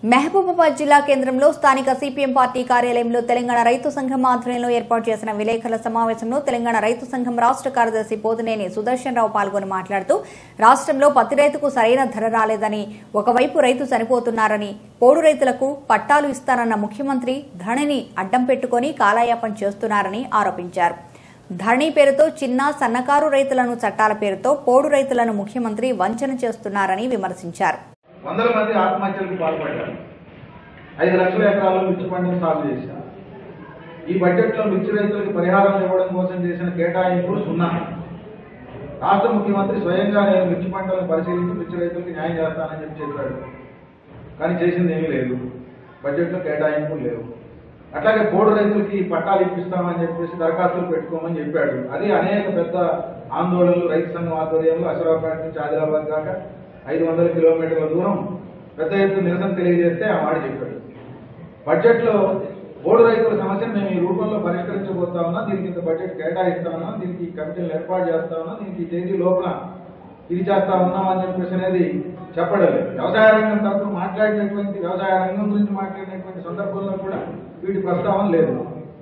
మహబూబాబాద్ జిల్లా కేంద్రంలో స్థానిక సిపిఎం పార్టీ కార్యాలయంలో తెలంగాణ రైతు సంఘం ఆధ్వర్యంలో ఏర్పాటు చేసిన విలేకరుల సమావేశంలో తెలంగాణ రైతు సంఘం రాష్ట్ర కార్యదర్శి పోతినేని సుదర్శన్ రావు పాల్గొని మాట్లాడుతూ రాష్ట్రంలో పత్తి రైతుకు సరైన ధర రాలేదని ఒకవైపు రైతు చనిపోతున్నారని పోడు రైతులకు పట్టాలు ఇస్తానన్న ముఖ్యమంత్రి ధరణిని అడ్డం పెట్టుకుని కాలయాపన చేస్తున్నారని ఆరోపించారు ధరణి పేరుతో చిన్న సన్నకారు రైతులను చట్టాల పేరుతో పోడు రైతులను ముఖ్యమంత్రి వంచన చేస్తున్నారని విమర్శించారు వందల మంది ఆత్మహత్యలకు పాల్పడ్డారు ఐదు లక్షల ఎకరాల్లో మిర్చి పంటను సాగు చేశారు ఈ బడ్జెట్లో మిర్చి రైతులకు పరిహారం ఇవ్వడం కోసం చేసిన కేటాయింపులు సున్నా రాష్ట్ర ముఖ్యమంత్రి స్వయంగా నేను మిర్చి పంటలను పరిశీలించి మిర్చి రైతులకు న్యాయం చేస్తానని చెప్పి చెప్పాడు కానీ చేసింది ఏమీ లేదు బడ్జెట్లో కేటాయింపులు లేవు అట్లాగే పోడు రైతులకి పట్టాలు ఇప్పిస్తామని చెప్పేసి దరఖాస్తులు పెట్టుకోమని చెప్పాడు అది అనేక పెద్ద ఆందోళనలు రైతు సంఘం ఆధ్వర్యంలో అసరాబాద్ నుంచి ఆదిలాబాద్ దాకా ఐదు వందల కిలోమీటర్ల దూరం పెద్ద ఎత్తున నిరసన తెలియజేస్తే ఆ మాట చెప్పాడు బడ్జెట్లో పోడు రైతుల సమస్యను మేము ఈ రూపంలో పరిష్కరించబోతా ఉన్నా దీనికి ఇంత బడ్జెట్ కేటాయిస్తా ఉన్నాం దీనికి ఈ కమిటీలు ఏర్పాటు చేస్తా ఉన్నాం దీనికి ఈ తేదీ లోపల ఇది చేస్తా ఉన్నాం అని చెప్పేసి అనేది చెప్పడం లేదు వ్యవసాయ రంగం తరఫున మాట్లాడినటువంటి వ్యవసాయ రంగం గురించి మాట్లాడినటువంటి సందర్భంలో కూడా వీటి ప్రస్తావన లేదు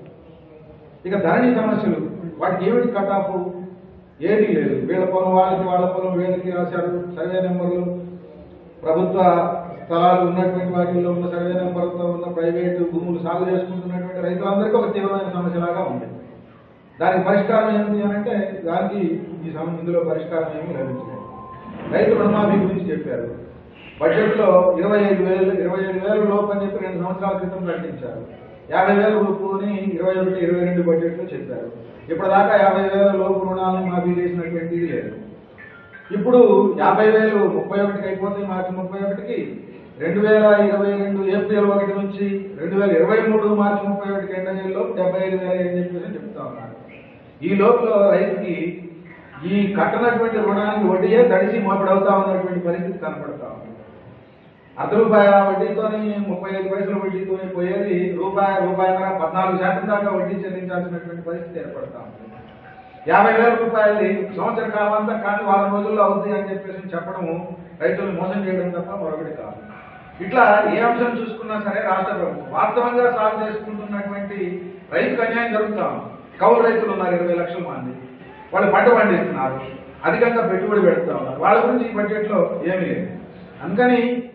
ఇక ధరణి సమస్యలు వాటికి ఏమిటి కట్ ఆఫ్ ఏదీ లేదు వీళ్ళ పొలం వాళ్ళకి వాళ్ళ పొలం వీళ్ళకి రాశారు సర్వే నెంబర్లు ప్రభుత్వ స్థలాలు ఉన్నటువంటి వాటిల్లో ఉన్న సర్వే నెంబర్తో ఉన్న ప్రైవేటు భూములు సాగు చేసుకుంటున్నటువంటి రైతులందరికీ ఒక తీవ్రమైన సమస్యలాగా ఉంది దానికి పరిష్కారం ఏమిటి అని అంటే దానికి ఈ సమ ఇందులో పరిష్కారం ఏమీ లభించలేదు రైతు రుణమాఫీ గురించి చెప్పారు బడ్జెట్లో ఇరవై ఐదు వేలు ఇరవై ఐదు వేల లోపు అని చెప్పి రెండు సంవత్సరాల క్రితం ప్రకటించారు యాభై వేల రూపుని ఇరవై ఒకటి ఇరవై రెండు బడ్జెట్లో చెప్పారు ఇప్పటిదాకా యాభై వేల లోపు రుణాలను మాఫీ చేసినటువంటిది లేదు ఇప్పుడు యాభై వేలు ముప్పై ఒకటికి అయిపోతే మార్చి ముప్పై ఒకటికి రెండు వేల ఇరవై రెండు ఏప్రిల్ ఒకటి నుంచి రెండు వేల ఇరవై మూడు మార్చి ముప్పై ఒకటికి ఎండ్ అయ్యేలో డెబ్బై ఐదు వేల అని చెప్పేసి చెప్తా ఉన్నారు ఈ లోపల రైతుకి ఈ కట్టనటువంటి రుణానికి వడ్డీయే తడిసి మోపడవుతా ఉన్నటువంటి పరిస్థితి కనపడతా ఉంది అర్ధ రూపాయల వడ్డీతోని ముప్పై ఐదు పైసల వడ్డీతోని పోయేది రూపాయి రూపాయన్నర పద్నాలుగు శాతం దాకా వడ్డీ చెల్లించాల్సినటువంటి పరిస్థితి ఏర్పడతా ఉంది యాభై వేల రూపాయలు సంవత్సర కాలం అంతా కానీ వారం రోజుల్లో అవుతుంది అని చెప్పేసి చెప్పడము రైతులను మోసం చేయడం తప్ప మరొకటి కాదు ఇట్లా ఏ అంశం చూసుకున్నా సరే రాష్ట్ర ప్రభుత్వం వాస్తవంగా సాగు చేసుకుంటున్నటువంటి రైతుకు అన్యాయం జరుగుతా ఉంది. కౌలు రైతులు ఉన్నారు ఇరవై లక్షల మంది వాళ్ళు పంట పండిస్తున్నారు అధికంగా పెట్టుబడి పెడుతూ ఉన్నారు వాళ్ళ గురించి ఈ బడ్జెట్లో ఏమీ లేదు అందుకని